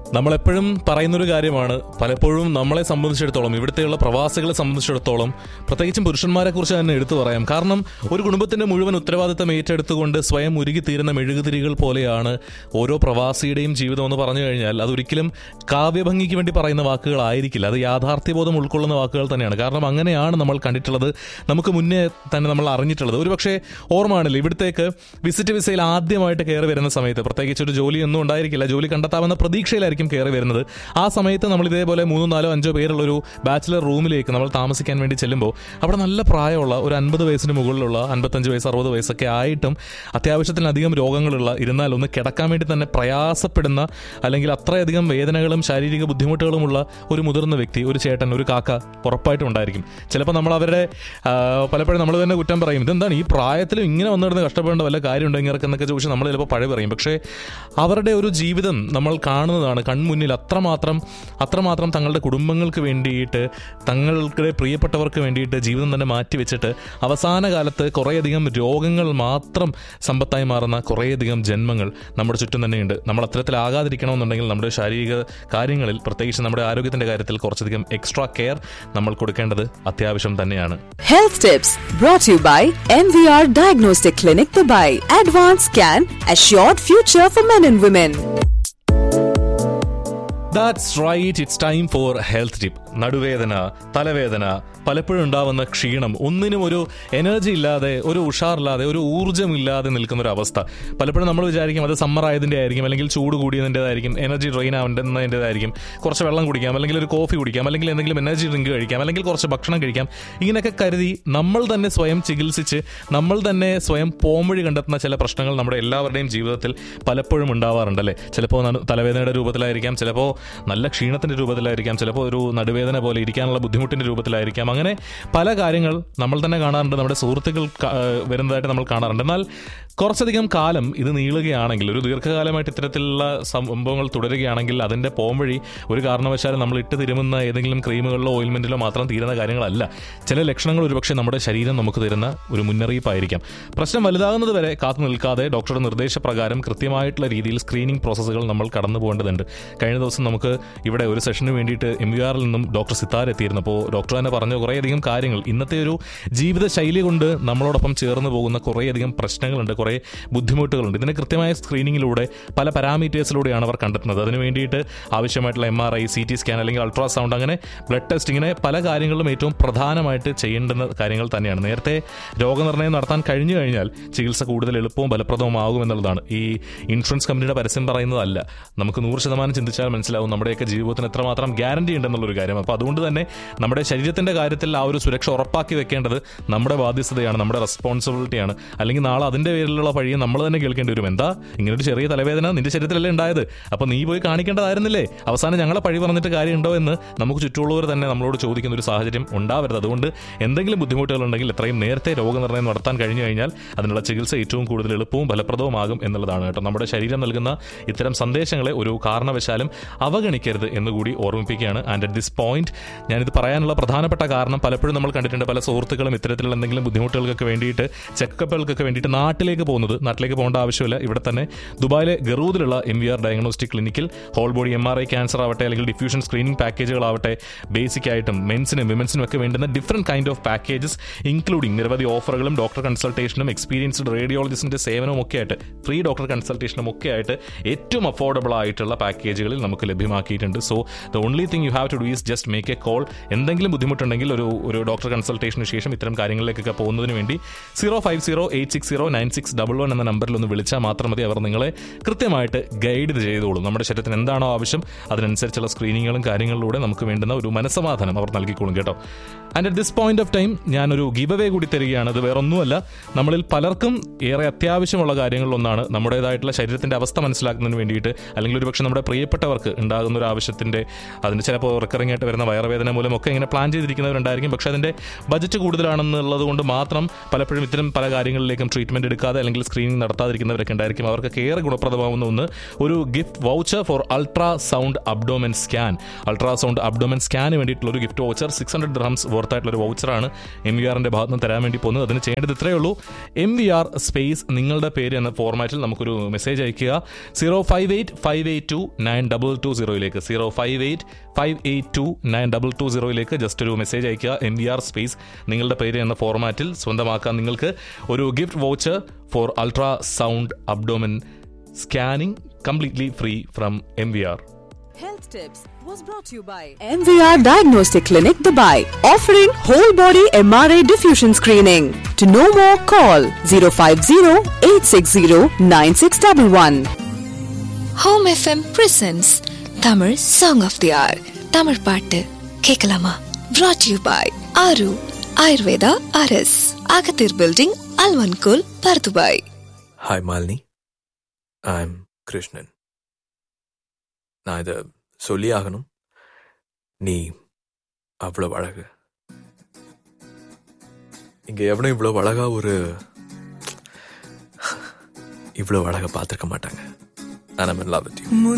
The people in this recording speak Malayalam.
നമ്മളെപ്പോഴും പറയുന്നൊരു കാര്യമാണ് പലപ്പോഴും നമ്മളെ സംബന്ധിച്ചിടത്തോളം ഇവിടുത്തെയുള്ള പ്രവാസികളെ സംബന്ധിച്ചിടത്തോളം പ്രത്യേകിച്ചും പുരുഷന്മാരെ കുറിച്ച് തന്നെ എടുത്തു പറയാം കാരണം ഒരു കുടുംബത്തിന്റെ മുഴുവൻ ഉത്തരവാദിത്തം ഏറ്റെടുത്തുകൊണ്ട് സ്വയം ഉരുകിത്തീരുന്ന മെഴുകുതിരികൾ പോലെയാണ് ഓരോ പ്രവാസിയുടെയും ജീവിതം എന്ന് പറഞ്ഞു കഴിഞ്ഞാൽ അതൊരിക്കലും കാവ്യഭംഗിക്ക് വേണ്ടി പറയുന്ന വാക്കുകളായിരിക്കില്ല അത് യാഥാർത്ഥ്യബോധം ഉൾക്കൊള്ളുന്ന വാക്കുകൾ തന്നെയാണ് കാരണം അങ്ങനെയാണ് നമ്മൾ കണ്ടിട്ടുള്ളത് നമുക്ക് മുന്നേ തന്നെ നമ്മൾ അറിഞ്ഞിട്ടുള്ളത് ഒരുപക്ഷെ ഓർമ്മയാണല്ലോ ഇവിടത്തേക്ക് വിസിറ്റ് വിസയിൽ ആദ്യമായിട്ട് കയറി വരുന്ന സമയത്ത് പ്രത്യേകിച്ച് ഒരു ജോലിയൊന്നും ഉണ്ടായിരിക്കില്ല ജോലി കണ്ടെത്താമെന്ന പ്രതീക്ഷയിലായിരിക്കും കയറി വരുന്നത് ആ സമയത്ത് നമ്മൾ ഇതേപോലെ മൂന്നോ നാലോ അഞ്ചോ പേരുള്ള ഒരു ബാച്ചിലർ റൂമിലേക്ക് നമ്മൾ താമസിക്കാൻ വേണ്ടി ചെല്ലുമ്പോൾ അവിടെ നല്ല പ്രായമുള്ള ഒരു അൻപത് വയസ്സിന് മുകളിലുള്ള അൻപത്തഞ്ച് വയസ്സ് അറുപത് വയസ്സൊക്കെ ആയിട്ടും അത്യാവശ്യത്തിലധികം രോഗങ്ങളുള്ള ഇരുന്നാൽ ഒന്ന് കിടക്കാൻ വേണ്ടി തന്നെ പ്രയാസപ്പെടുന്ന അല്ലെങ്കിൽ അത്രയധികം വേദനകളും ശാരീരിക ബുദ്ധിമുട്ടുകളുമുള്ള ഒരു മുതിർന്ന വ്യക്തി ഒരു ചേട്ടൻ ഒരു കാക്ക ഉറപ്പായിട്ടും ഉണ്ടായിരിക്കും ചിലപ്പോൾ നമ്മൾ അവരുടെ ആ, പലപ്പോഴും നമ്മൾ തന്നെ കുറ്റം പറയും ഇതെന്താണ് ഈ പ്രായത്തിലും ഇങ്ങനെ വന്നിരുന്ന് കഷ്ടപ്പെടേണ്ട വല്ല കാര്യമുണ്ടോ ഇങ്ങനെ എന്നൊക്കെ ചോദിച്ചാൽ നമ്മൾ ചിലപ്പോൾ പഴയ പറയും പക്ഷേ അവരുടെ ഒരു ജീവിതം നമ്മൾ കാണുന്നതാണ് കൺമുന്നിൽ അത്രമാത്രം അത്രമാത്രം തങ്ങളുടെ കുടുംബങ്ങൾക്ക് വേണ്ടിയിട്ട് തങ്ങളുടെ പ്രിയപ്പെട്ടവർക്ക് വേണ്ടിയിട്ട് ജീവിതം തന്നെ മാറ്റിവെച്ചിട്ട് അവസാന കാലത്ത് കുറേയധികം രോഗങ്ങൾ മാത്രം സമ്പത്തായി മാറുന്ന കുറേയധികം ജന്മങ്ങൾ നമ്മുടെ ചുറ്റും തന്നെയുണ്ട് നമ്മൾ അത്തരത്തിലാകാതിരിക്കണമെന്നുണ്ടെങ്കിൽ നമ്മുടെ ശാരീരിക കാര്യങ്ങളിൽ പ്രത്യേകിച്ച് നമ്മുടെ ആരോഗ്യത്തിന്റെ കാര്യത്തിൽ കുറച്ചധികം എക്സ്ട്രാ കെയർ നമ്മൾ കൊടുക്കേണ്ടത് അത്യാവശ്യം തന്നെയാണ് Health tips brought to you by MVR Diagnostic Clinic Dubai. Advanced Scan, Assured Future for Men and Women. That's right it's time for health tip നടുവേദന തലവേദന പലപ്പോഴും ഉണ്ടാവുന്ന ക്ഷീണം ഒന്നിനും ഒരു എനർജി ഇല്ലാതെ ഒരു ഉഷാറില്ലാതെ ഒരു ഊർജ്ജമില്ലാതെ നിൽക്കുന്ന ഒരു അവസ്ഥ പലപ്പോഴും നമ്മൾ വിചാരിക്കും അത് സമ്മർ ആയതിൻ്റെ ആയിരിക്കും അല്ലെങ്കിൽ ചൂട് കൂടിയതിൻ്റെതായിരിക്കും എനർജി ഡ്രെയിൻ ആവേണ്ടതിൻ്റെതായിരിക്കും കുറച്ച് വെള്ളം കുടിക്കാം അല്ലെങ്കിൽ ഒരു കോഫി കുടിക്കാം അല്ലെങ്കിൽ എന്തെങ്കിലും എനർജി ഡ്രിങ്ക് കഴിക്കാം അല്ലെങ്കിൽ കുറച്ച് ഭക്ഷണം കഴിക്കാം ഇങ്ങനെയൊക്കെ കരുതി നമ്മൾ തന്നെ സ്വയം ചികിത്സിച്ച് നമ്മൾ തന്നെ സ്വയം പോംവഴി കണ്ടെത്തുന്ന ചില പ്രശ്നങ്ങൾ നമ്മുടെ എല്ലാവരുടെയും ജീവിതത്തിൽ പലപ്പോഴും ഉണ്ടാവാറുണ്ടല്ലേ ചിലപ്പോൾ നടു- തലവേദനയുടെ രൂപത്തിലായിരിക്കാം ചിലപ്പോൾ നല്ല ക്ഷീണത്തിന്റെ രൂപത്തിലായിരിക്കാം ചിലപ്പോൾ ഒരു നടുവേദന പോലെ ഇരിക്കാനുള്ള ബുദ്ധിമുട്ടിന്റെ രൂപത്തിലായിരിക്കാം അങ്ങനെ പല കാര്യങ്ങൾ നമ്മൾ തന്നെ കാണാറുണ്ട് നമ്മുടെ സുഹൃത്തുക്കൾ ക- ഏഹ് വരുന്നതായിട്ട് നമ്മൾ കാണാറുണ്ട് എന്നാൽ കുറച്ചധികം കാലം ഇത് നീളുകയാണെങ്കിൽ ഒരു ദീർഘകാലമായിട്ട് ഇത്തരത്തിലുള്ള സംഭവങ്ങൾ തുടരുകയാണെങ്കിൽ അതിന്റെ പോംവഴി ഒരു കാരണവശാലും നമ്മൾ ഇട്ട് തിരുമുന്ന ഏതെങ്കിലും ക്രീമുകളിലോ ഓയിൽമെന്റിലോ മാത്രം തീരുന്ന കാര്യങ്ങളല്ല ചില ലക്ഷണങ്ങൾ ഒരുപക്ഷെ നമ്മുടെ ശരീരം നമുക്ക് തരുന്ന ഒരു മുന്നറിയിപ്പായിരിക്കാം പ്രശ്നം വലുതാകുന്നത് വരെ കാത്തു നിൽക്കാതെ ഡോക്ടറുടെ നിർദ്ദേശപ്രകാരം കൃത്യമായിട്ടുള്ള രീതിയിൽ സ്ക്രീനിംഗ് പ്രോസസ്സുകൾ നമ്മൾ കടന്നു പോകേണ്ടതുണ്ട് കഴിഞ്ഞ ദിവസം നമുക്ക് ഇവിടെ ഒരു സെഷന് വേണ്ടിയിട്ട് എം യു ആറിൽ നിന്നും ഡോക്ടർ സിത്താർ എത്തിയിരുന്നു അപ്പോൾ ഡോക്ടർ തന്നെ പറഞ്ഞ കുറേയധികം കാര്യങ്ങൾ ഇന്നത്തെ ഒരു ജീവിത ശൈലി കൊണ്ട് നമ്മളോടൊപ്പം ചേർന്ന് പോകുന്ന കുറേയധികം പ്രശ്നങ്ങളുണ്ട് കുറേ ബുദ്ധിമുട്ടുകളുണ്ട് ഇതിന് കൃത്യമായ സ്ക്രീനിങ്ങിലൂടെ പല പാരാമീറ്റേഴ്സിലൂടെയാണ് അവർ കണ്ടെത്തുന്നത് അതിന് വേണ്ടിയിട്ട് ആവശ്യമായിട്ടുള്ള M R I C T scan അല്ലെങ്കിൽ അൾട്രാസൗണ്ട് അങ്ങനെ ബ്ലഡ് ടെസ്റ്റ് ഇങ്ങനെ പല കാര്യങ്ങളിലും ഏറ്റവും പ്രധാനമായിട്ട് ചെയ്യേണ്ടുന്ന കാര്യങ്ങൾ തന്നെയാണ് നേരത്തെ രോഗനിർണയം നടത്താൻ കഴിഞ്ഞു കഴിഞ്ഞാൽ ചികിത്സ കൂടുതൽ എളുപ്പവും ഫലപ്രദവുമാകും എന്നുള്ളതാണ് ഈ ഇൻഷുറൻസ് കമ്പനിയുടെ പരസ്യം പറയുന്നതല്ല നമുക്ക് നൂറ് ശതമാനം ചിന്തിച്ചാൽ മനസ്സിലാവും നമ്മുടെയൊക്കെ ജീവിതത്തിന് എത്രമാത്രം ഗ്യാരണ്ടി ഉണ്ടെന്നുള്ളൊരു കാര്യം അപ്പോൾ അതുകൊണ്ട് തന്നെ നമ്മുടെ ശരീരത്തിന്റെ കാര്യത്തിൽ ആ ഒരു സുരക്ഷ ഉറപ്പാക്കി വെക്കേണ്ടത് നമ്മുടെ ബാധ്യസ്ഥതയാണ് നമ്മുടെ റെസ്പോൺസിബിലിറ്റിയാണ് അല്ലെങ്കിൽ നാളെ അതിന്റെ പേരിലുള്ള പഴിയെ നമ്മൾ തന്നെ കേൾക്കേണ്ടി വരും എന്താ ഇങ്ങനെ ഒരു ചെറിയ തലവേദന നിന്റെ ശരീരത്തിലല്ലേ ഉണ്ടായത് അപ്പോൾ നീ പോയി കാണിക്കേണ്ടതായിരുന്നില്ലേ അവസാനം ഞങ്ങളെ പഴി പറഞ്ഞിട്ട് കാര്യമുണ്ടോ എന്ന് നമുക്ക് ചുറ്റുമുള്ളവർ തന്നെ നമ്മളോട് ചോദിക്കുന്ന ഒരു സാഹചര്യം ഉണ്ടാവരുത് അതുകൊണ്ട് എന്തെങ്കിലും ബുദ്ധിമുട്ടുകൾ ഉണ്ടെങ്കിൽ എത്രയും നേരത്തെ രോഗനിർണയം നടത്താൻ കഴിഞ്ഞു കഴിഞ്ഞാൽ അതിനുള്ള ചികിത്സ ഏറ്റവും കൂടുതൽ എളുപ്പവും ഫലപ്രദവുമാകും എന്നുള്ളതാണ് കേട്ടോ നമ്മുടെ ശരീരം നൽകുന്ന ഇത്തരം സന്ദേശങ്ങളെ ഒരു കാരണവശാലും അവഗണിക്കരുത് എന്നുകൂടി ഓർമ്മിപ്പിക്കുകയാണ് ആൻഡ് അറ്റ് ദിസ് പോയിന്റ് ഞാനിത് പറയാനുള്ള പ്രധാനപ്പെട്ട കാരണം പലപ്പോഴും നമ്മൾ കണ്ടിട്ടുണ്ട് പല സുഹൃത്തുക്കളും ഇത്തരത്തിലുള്ള എന്തെങ്കിലും ബുദ്ധിമുട്ടുകൾക്ക് വേണ്ടിയിട്ട് ചെക്കപ്പുകൾക്കൊക്കെ വേണ്ടിയിട്ട് നാട്ടിലേക്ക് പോകുന്നത് നാട്ടിലേക്ക് പോകേണ്ട ആവശ്യമില്ല ഇവിടെ തന്നെ ദുബായിലെ ഗറൂദിലുള്ള എം വി ആർ ഡയഗ്നോസ്റ്റിക് ക്ലിനിക്കിൽ whole body M R I cancer ആവട്ടെ അല്ലെങ്കിൽ ഡിഫ്യൂഷൻ സ്ക്രീനിങ് പാക്കേജുകളാവട്ടെ ബേസിക് ആയിട്ടും മെൻസിനും വിമൻസിനും ഒക്കെ വേണ്ടുന്ന different kind of packages including നിരവധി ഓഫറുകളും ഡോക്ടർ കൺസൾട്ടേഷനും എക്സ്പീരിയൻസ്ഡ് റേഡിയോളജിസ്റ്റിന്റെ സേവനവും ഒക്കെ ആയിട്ട് ഫ്രീ ഡോക്ടർ കൺസൾട്ടേഷനും ഒക്കെ ആയിട്ട് ഏറ്റവും അഫോർഡബിൾ ആയിട്ടുള്ള പാക്കേജുകളിൽ നമുക്ക് ലഭ്യമാക്കിയിട്ടുണ്ട് so the only thing you have to do is just make a call എന്തെങ്കിലും ബുദ്ധിമുട്ടുണ്ടെങ്കിൽ ഒരു ഒരു ഡോക്ടർ കൺസൾട്ടേഷന് ശേഷം ഇത്തരം കാര്യങ്ങളിലേക്കൊക്കെ പോകുന്നതിന് വേണ്ടി zero five zero eight six zero nine six double one എന്ന നമ്പറിൽ ഒന്ന് വിളിച്ചാൽ മാത്രം മതി അവർ നിങ്ങളെ കൃത്യമായിട്ട് ഗൈഡ് ചെയ്തോളും നമ്മുടെ ശരീരത്തിന് എന്താണോ ആവശ്യം അതിനനുസരിച്ചുള്ള സ്ക്രീനിങ്ങുകളും കാര്യങ്ങളിലൂടെ നമുക്ക് വേണ്ടുന്ന ഒരു മനസ്സമാധാനം അവർ നൽകിക്കോളും കേട്ടോ and at this point of time ഞാനൊരു ഗിവ് അവേ കൂടി തരികയാണ് അത് വേറൊന്നുമല്ല നമ്മളിൽ പലർക്കും ഏറെ അത്യാവശ്യമുള്ള കാര്യങ്ങളിലൊന്നാണ് നമ്മുടേതായിട്ടുള്ള ശരീരത്തിന്റെ അവസ്ഥ മനസ്സിലാക്കുന്നതിന് വേണ്ടിയിട്ട് അല്ലെങ്കിൽ ഒരുപക്ഷെ നമ്മുടെ പ്രിയപ്പെട്ടവർക്ക് ഉണ്ടാകുന്ന ഒരു ആവശ്യത്തിന്റെ അതിന് ചിലപ്പോൾ റിക്കറിംഗ് ആയിട്ട് വരുന്ന വയറുവേദന മൂലം ഒക്കെ ഇങ്ങനെ പ്ലാൻ ചെയ്തിരിക്കുന്നവരുണ്ടായിരിക്കും പക്ഷേ അതിൻ്റെ ബജറ്റ് കൂടുതലാണെന്നുള്ളത് കൊണ്ട് മാത്രം പലപ്പോഴും ഇത്തരം പല കാര്യങ്ങളിലേക്കും ട്രീറ്റ്മെൻറ്റ് എടുക്കാതെ അല്ലെങ്കിൽ സ്ക്രീനിങ് നടത്താതിരിക്കുന്നവരൊക്കെ ഉണ്ടായിരിക്കും അവർക്ക് ഏറെ ഗുണപ്രദമാവുന്ന ഒന്ന് ഒരു gift voucher for ultrasound abdomen scan ultrasound abdomen സ്കാന് വേണ്ടിയിട്ടുള്ള ഒരു gift voucher six hundred dirhams worth ആയിട്ടുള്ള ഒരു വൗച്ചറാണ് എം വി ആറിൻ്റെ ഭാഗത്ത് നിന്ന് തരാൻ വേണ്ടി പോകുന്നത് അതിന് ചെയ്യേണ്ടത് ഇത്രയേ ഉള്ളൂ എം വി ആർ സ്പേസ് നിങ്ങളുടെ പേര് എന്ന ഫോർമാറ്റിൽ നമുക്കൊരു മെസ്സേജ് അയക്കുക zero five eight five eight two nine double two സീറോയിലേക്ക് zero five eight five eight two nine double two സീറോയിലേക്ക് ജസ്റ്റ് ഒരു മെസ്സേജ് അയക്കുക എം വി ആർ സ്പേസ് നിങ്ങളുടെ പേര് എന്ന ഫോർമാറ്റിൽ സ്വന്തമാക്കാൻ നിങ്ങൾക്ക് ഒരു gift voucher for ultrasound abdomen scanning completely free from M V R Health Tips was brought to you by MVR Diagnostic Clinic Dubai, offering whole body MRI diffusion screening. To know more, call 050 860 9611. Home FM presents Tamil song of the hour Tamil பாட்டு கேட்கலாமா brought you by Aaru Ayurveda அரஸ் அகத்தீர் பில்டிங் அல்வன்கோல் Bur Dubai hi Malini I am Krishnan நான் இதை சொல்லி ஆகணும் நீ அவ்வளவு அழகு இங்க எவனும் இவ்வளவு அழகா ஒரு இவ்வளவு அழகா பார்த்திருக்க மாட்டாங்க நான் லவ் வித் யூ